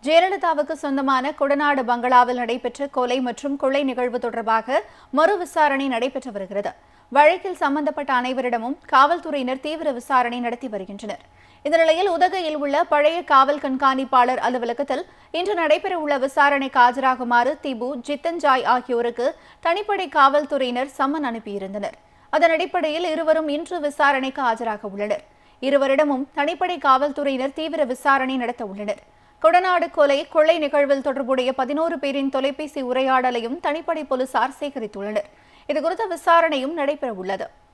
ஜெயலலிதாவுக்கு சொந்தமான கொடநாடு பங்களாவில் நடைபெற்ற கொலை மற்றும் கொள்ளை நிகழ்வு தொடர்பாக மறு விசாரணை நடைபெற்று வருகிறது வழக்கில் சம்பந்தப்பட்ட அனைவரிடமும் காவல்துறையினர் தீவிர விசாரணை நடத்தி வருகின்றனர் இந்த நிலையில் உதகையில் உள்ள பழைய காவல் கண்காணிப்பாளர் அலுவலகத்தில் இன்று நடைபெறவுள்ள விசாரணைக்கு ஆஜராகுமாறு திபு ஜித்தன்ஜாய் ஆகியோருக்கு தனிப்படை காவல்துறையினர் சம்மன் அனுப்பியிருந்தனர் அதன் அடிப்படையில் இருவரும் இன்று விசாரணைக்கு ஆஜராக உள்ளனர் இருவரிடமும் தனிப்படை காவல்துறையினர் தீவிர விசாரணை நடத்த உள்ளனர் கொடநாடு கொலை கொள்ளை நிகழ்வில் தொடர்புடைய பதினோரு பேரின் தொலைபேசி உரையாடலையும் தனிப்படை போலீசார் சேகரித்துள்ளனர் இதுகுறித்த விசாரணையும் நடைபெற உள்ளது